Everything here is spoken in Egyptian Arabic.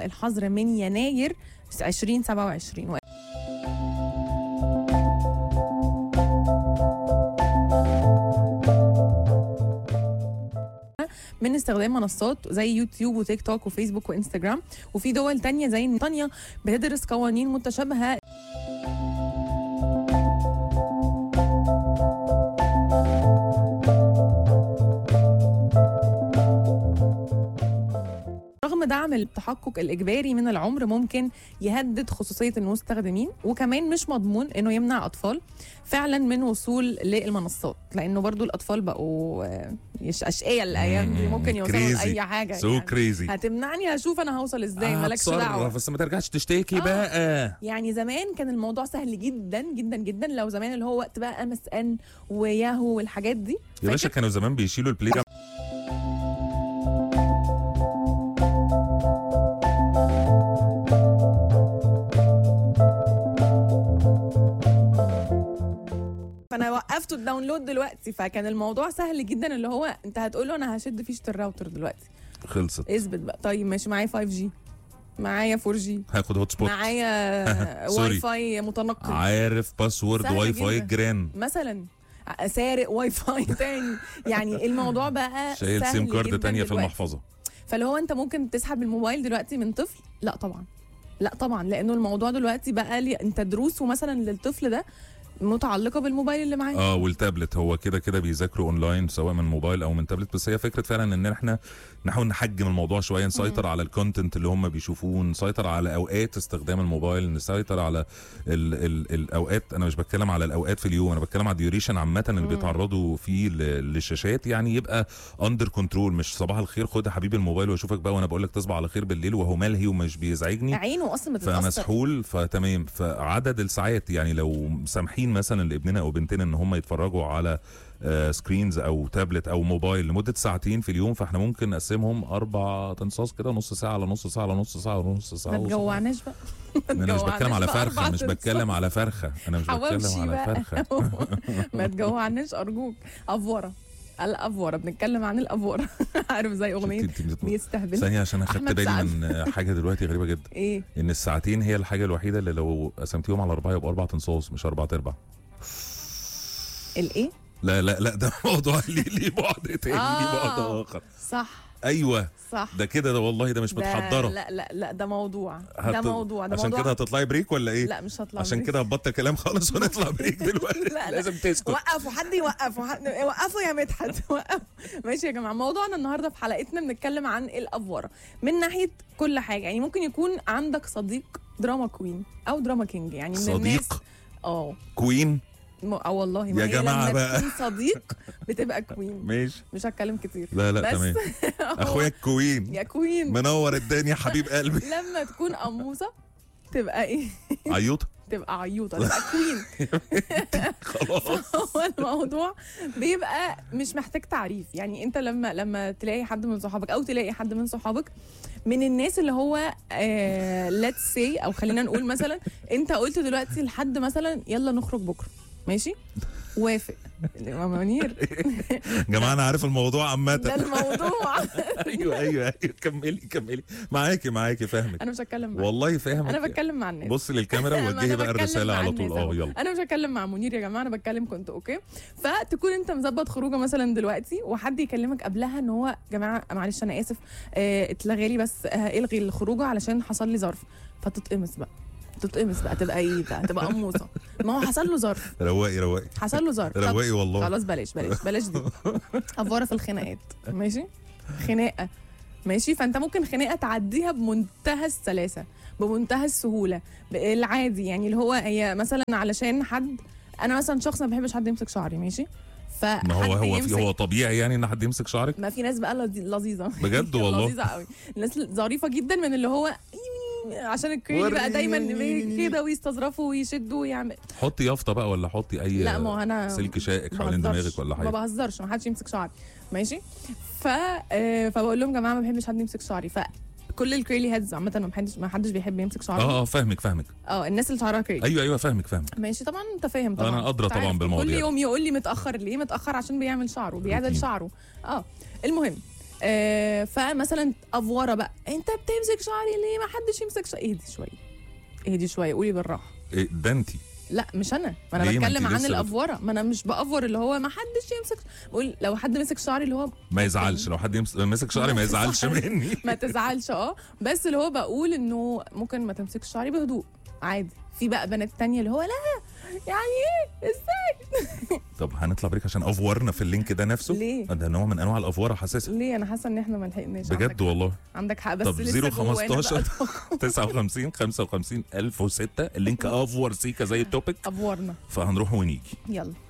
الحظر من يناير 2027 من استخدام منصات زي يوتيوب وتيك توك وفيسبوك وانستجرام وفي دول تانية زي بريطانيا بتدرس قوانين متشابهة رغم دعم التحقق الإجباري من العمر ممكن يهدد خصوصية المستخدمين وكمان مش مضمون إنه يمنع أطفال فعلا من وصول للمنصات لأنه برضو الأطفال بقوا آه، يش- أشقية الأيام دي ممكن يوصلوا Crazy. لأي حاجة سو يعني. كريزي هتمنعني هشوف أنا هوصل إزاي مالكش دعوة بس ما ترجعش تشتكي آه. بقى يعني زمان كان الموضوع سهل جدا جدا جدا لو زمان اللي هو وقت بقى ام اس ان وياهو والحاجات دي يا باشا فاكر؟ كانوا زمان بيشيلوا البلاي فانا وقفته الداونلود دلوقتي فكان الموضوع سهل جدا اللي هو انت هتقول له انا هشد فيشه الراوتر دلوقتي خلصت اثبت بقى طيب ماشي معايا 5 جي معايا 4 جي هاخد هوت سبوت معايا سوري. واي فاي متنقل عارف باسورد سهل واي فاي جدا. جيران مثلا سارق واي فاي تاني يعني الموضوع بقى شايل سهل سيم كارد جداً تانية في دلوقتي. المحفظة فاللي هو انت ممكن تسحب الموبايل دلوقتي من طفل لا طبعا لا طبعا لانه الموضوع دلوقتي بقى لي انت دروسه مثلا للطفل ده متعلقه بالموبايل اللي معاه اه والتابلت هو كده كده بيذاكروا اونلاين سواء من موبايل او من تابلت بس هي فكره فعلا ان احنا نحاول نحجم الموضوع شويه نسيطر على الكونتنت اللي هم بيشوفوه نسيطر على اوقات استخدام الموبايل نسيطر على ال ال الاوقات انا مش بتكلم على الاوقات في اليوم انا بتكلم على الديوريشن عامه اللي بيتعرضوا فيه ل- للشاشات يعني يبقى اندر كنترول مش صباح الخير خد يا حبيبي الموبايل واشوفك بقى وانا بقول لك تصبح على خير بالليل وهو ملهي ومش بيزعجني عينه اصلا بتتاثر فمسحول فتمام فعدد الساعات يعني لو سامحين مثلا لابننا او بنتنا ان هم يتفرجوا على آه، سكرينز او تابلت او موبايل لمده ساعتين في اليوم فاحنا ممكن نقسمهم اربع تنصاص كده نص ساعه على نص ساعه على نص ساعه ونص ساعه ما ونص تجوعناش بقى ساعة. انا مش تجوعناش بتكلم على بقى فرخه أربع مش تنصاص. بتكلم على فرخه انا مش بتكلم حواوشي على بقى فرخه ما تجوعناش ارجوك افوره الافوره بنتكلم عن الافوره عارف زي اغنيه انت- انت- بيستهبل ثانيه عشان اخدت أحمد بالي سعد. من حاجه دلوقتي غريبه جدا ايه ان الساعتين هي الحاجه الوحيده اللي لو قسمتيهم على اربعه يبقى اربع تنصاص مش اربع ارباع الايه لا لا لا ده موضوع ليه ليه بعد تاني ليه بعد آه. اخر صح ايوه صح ده كده ده والله ده مش ده- متحضره لا لا لا ده موضوع ده هت- موضوع ده عشان موضوع كده هتطلعي بريك ولا ايه لا مش هطلع عشان بريك. كده هتبطل كلام خالص ونطلع بريك دلوقتي لا، لا. لازم تسكت وقفوا حد يوقفوا حد وقفوا يا مدحت وقفوا ماشي يا جماعه موضوعنا النهارده في حلقتنا بنتكلم عن الافوره من ناحيه كل حاجه يعني ممكن يكون عندك صديق دراما كوين او دراما كينج يعني من الناس صديق اه كوين م- اه والله ما يا هي جماعة لما بقى. تكون صديق بتبقى كوين ماشي مش هتكلم كتير لا لا بس تمام اخويا الكوين يا كوين منور الدنيا حبيب قلبي لما تكون قموصه تبقى ايه عيوطه تبقى عيوطه تبقى كوين خلاص هو الموضوع بيبقى مش محتاج تعريف يعني انت لما لما تلاقي حد من صحابك او تلاقي حد من صحابك من الناس اللي هو ليتس سي او خلينا نقول مثلا انت قلت دلوقتي لحد مثلا يلا نخرج بكره ماشي وافق ماما منير يا جماعه انا عارف الموضوع عامه ده الموضوع ايوه ايوه ايوه كملي كملي معاكي معاكي فاهمك انا مش هتكلم معاك والله فاهمك انا بتكلم مع الناس بص للكاميرا أنا ووجهي بقى بتكلم الرساله مع على الناس طول أهو. اه يلا انا مش هتكلم مع منير يا جماعه انا بتكلم كنت اوكي فتكون انت مظبط خروجه مثلا دلوقتي وحد يكلمك قبلها ان هو جماعه معلش انا اسف اه اتلغى لي بس اه الغي الخروجه علشان حصل لي ظرف فتتقمص بقى تتقمص بقى تبقى ايه بقى تبقى قموصه ما هو حصل له ظرف رواقي رواقي حصل له ظرف طب رواقي والله خلاص بلاش بلاش بلاش دي افوره في الخناقات ماشي خناقه ماشي فانت ممكن خناقه تعديها بمنتهى السلاسه بمنتهى السهوله العادي يعني اللي هو هي مثلا علشان حد انا مثلا شخص ما بحبش حد يمسك شعري ماشي ف ما هو هو في هو طبيعي يعني ان حد يمسك شعرك ما في ناس بقى لذي- لذيذه بجد والله لذيذه قوي الناس ظريفه جدا من اللي هو عشان الكريلي بقى دايما وريني. كده ويستظرفوا ويشدوا ويعمل حطي يافطه بقى ولا حطي اي لا ما هو انا سلك شائك حوالين بهزرش. دماغك ولا ما حاجه بهزرش ما حدش يمسك شعري ماشي ف آه، فبقول لهم يا جماعه ما بحبش حد يمسك شعري فكل الكريلي هيدز عامه ما حدش ما حدش بيحب يمسك شعري اه اه فاهمك فاهمك اه الناس اللي شعرها كريلي ايوه ايوه فاهمك فاهمك ماشي طبعا انت فاهم طبعا أنا أدرى أنت طبعاً عارف. بالمواضيع كل دي. يوم يقول لي متاخر ليه متاخر عشان بيعمل شعره بيعدل روتين. شعره اه المهم آه فمثلا افوره بقى انت بتمسك شعري ليه ما حدش يمسك شعري اهدي شويه اهدي شويه قولي بالراحه إيه ده انت لا مش انا ما انا ليه؟ ما بتكلم انتي عن لسه بت- الافوره ما انا مش بافور اللي هو ما حدش يمسك بقول لو حد مسك شعري اللي هو ما يزعلش لو حد يمس- مسك شعري ما يزعلش مني ما تزعلش اه بس اللي هو بقول انه ممكن ما تمسكش شعري بهدوء عادي في بقى بنات تانية اللي هو لا يعني ايه ازاي طب هنطلع بريك عشان افورنا في اللينك ده نفسه ليه؟ ده نوع من انواع الافوره حاسسها ليه انا حاسه ان احنا ما لحقناش بجد عندك, والله عندك حق بس طب لسه 0 جوانا بقى 15 طاقة. 59 55 1006 اللينك افور سيكا زي التوبيك افورنا فهنروح ونيجي يلا